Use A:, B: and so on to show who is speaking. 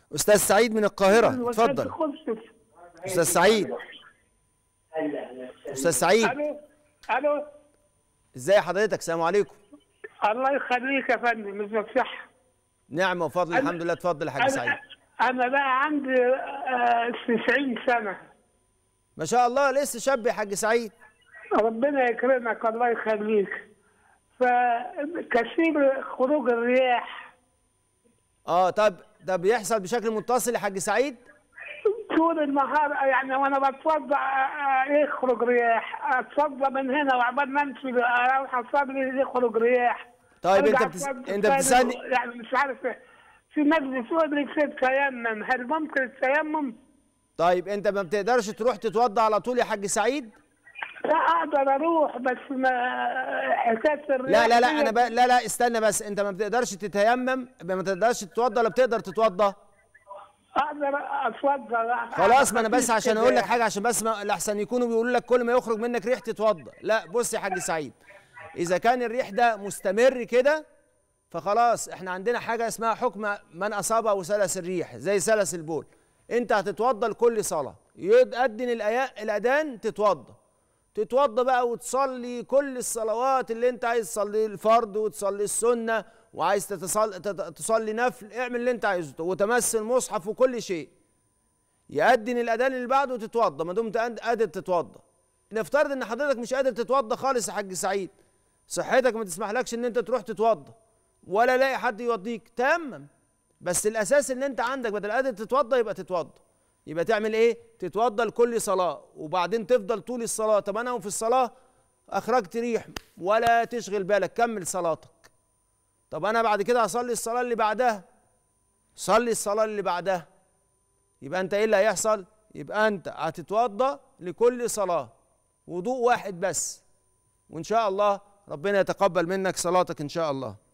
A: استاذ سعيد من القاهره اتفضل
B: اتفضل
A: استاذ سعيد استاذ سعيد
B: الو الو
A: ازاي حضرتك السلام عليكم
B: الله يخليك يا فندم ازيك صح
A: نعمه وفضل
B: أنا-
A: الحمد لله اتفضل يا حاج سعيد
B: انا انا بقى عندي آه، 90 سنه
A: ما شاء الله لسه شاب يا حاج سعيد
B: ربنا يكرمك الله يخليك فكثير خروج الرياح
A: اه طب ده بيحصل بشكل متصل يا حاج سعيد
B: طول النهار يعني وانا بتوضى آه، آه، يخرج رياح اتوضى من هنا وعبال ما امشي اروح اصلي يخرج رياح
A: طيب
B: أرجع
A: انت بتس...
B: أتوضى
A: انت
B: تاني،
A: بتسالني
B: يعني مش عارف في ناس بتقول لي في تيمم هل ممكن التيمم؟
A: طيب انت ما بتقدرش تروح تتوضى على طول يا حاج سعيد
B: لا اقدر اروح بس ما حكايه الرياح
A: لا لا لا
B: دي-
A: انا ب... لا لا استنى بس انت ما بتقدرش تتيمم ما تقدرش تتوضى ولا بتقدر تتوضى
B: اقدر اتوضى
A: خلاص ما انا بس عشان اقول لك حاجه عشان بس ما لحسن يكونوا بيقولوا لك كل ما يخرج منك ريح تتوضى لا بص يا حاج سعيد اذا كان الريح ده مستمر كده فخلاص احنا عندنا حاجه اسمها حكم من اصابه سلس الريح زي سلس البول انت هتتوضى لكل صلاه يؤذن الأيا- الاذان تتوضى تتوضى بقى وتصلي كل الصلوات اللي انت عايز تصلي الفرض وتصلي السنه وعايز تتصل... تت- تصلي نفل اعمل اللي انت عايزه وتمثل مصحف وكل شيء يأذن الأذان اللي بعده وتتوضى ما دمت قاد- قادر تتوضى نفترض ان حضرتك مش قادر تتوضى خالص يا حاج سعيد صحتك ما تسمحلكش ان انت تروح تتوضى ولا لاقي حد يوضيك تمام بس الاساس ان انت عندك بدل قادر تتوضى يبقى تتوضى يبقى تعمل ايه تتوضى لكل صلاه وبعدين تفضل طول الصلاه طب انا في الصلاه اخرجت ريح ولا تشغل بالك كمل صلاتك طب انا بعد كده هصلي الصلاه اللي بعدها صلي الصلاه اللي بعدها يبقى انت ايه اللي هيحصل يبقى انت هتتوضى لكل صلاه وضوء واحد بس وان شاء الله ربنا يتقبل منك صلاتك ان شاء الله